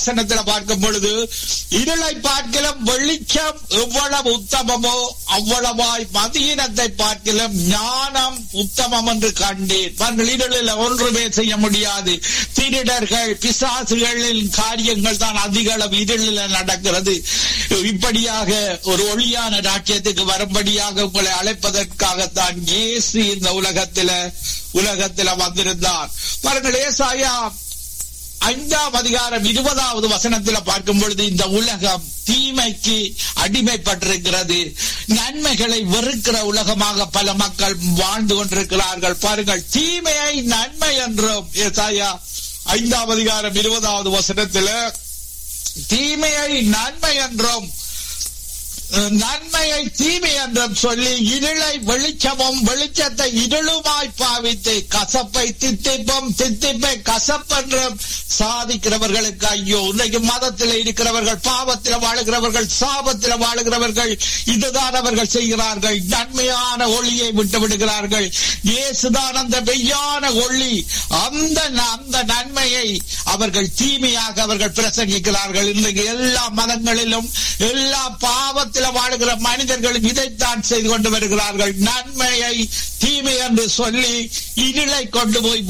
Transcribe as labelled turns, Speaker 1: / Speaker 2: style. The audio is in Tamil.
Speaker 1: வசனத்துல பார்க்கும் பொழுது இருளை பார்க்கலும் வெளிச்சம் எவ்வளவு உத்தமமோ அவ்வளவாய் மதியினத்தை பார்க்கலும் ஞானம் உத்தமம் என்று கண்டேன் பாருங்கள் இருளில் ஒன்றுமே செய்ய முடியாது திருடர்கள் பிசாசுகளின் காரியங்கள் தான் அதிக அளவு இருளில் நடக்கிறது இப்படியாக ஒரு ஒளியான ராஜ்யத்துக்கு வரும்படியாக உங்களை அழைப்பதற்காகத்தான் இயேசு இந்த உலகத்தில உலகத்தில வந்திருந்தார் பாருங்கள் ஏசாயா ஐந்தாம் அதிகாரம் இருபதாவது வசனத்துல பார்க்கும் பொழுது இந்த உலகம் தீமைக்கு அடிமைப்பட்டிருக்கிறது நன்மைகளை வெறுக்கிற உலகமாக பல மக்கள் வாழ்ந்து கொண்டிருக்கிறார்கள் பாருங்கள் தீமையை நன்மை என்றும் ஏசாயா ஐந்தாம் அதிகாரம் இருபதாவது வசனத்துல தீமையை நன்மை என்றும் நன்மையை தீமை என்றும் சொல்லி இருளை வெளிச்சமும் வெளிச்சத்தை இருளுமாய் பாவித்து கசப்பை தித்திப்பும் தித்திப்பை கசப்பென்றும் சாதிக்கிறவர்களுக்கு ஐயோ இன்னைக்கு மதத்தில் இருக்கிறவர்கள் பாவத்தில் வாழுகிறவர்கள் சாபத்தில் வாழுகிறவர்கள் இதுதான் அவர்கள் செய்கிறார்கள் நன்மையான ஒளியை விட்டு விடுகிறார்கள் இயேசுதான் அந்த மெய்யான ஒளி அந்த அந்த நன்மையை அவர்கள் தீமையாக அவர்கள் பிரசங்கிக்கிறார்கள் இன்றைக்கு எல்லா மதங்களிலும் எல்லா பாவத்தில் வாழுகிற மனிதர்களும் இதைத்தான் செய்து கொண்டு வருகிறார்கள் நன்மையை தீமை என்று சொல்லி இருளை கொண்டு போய்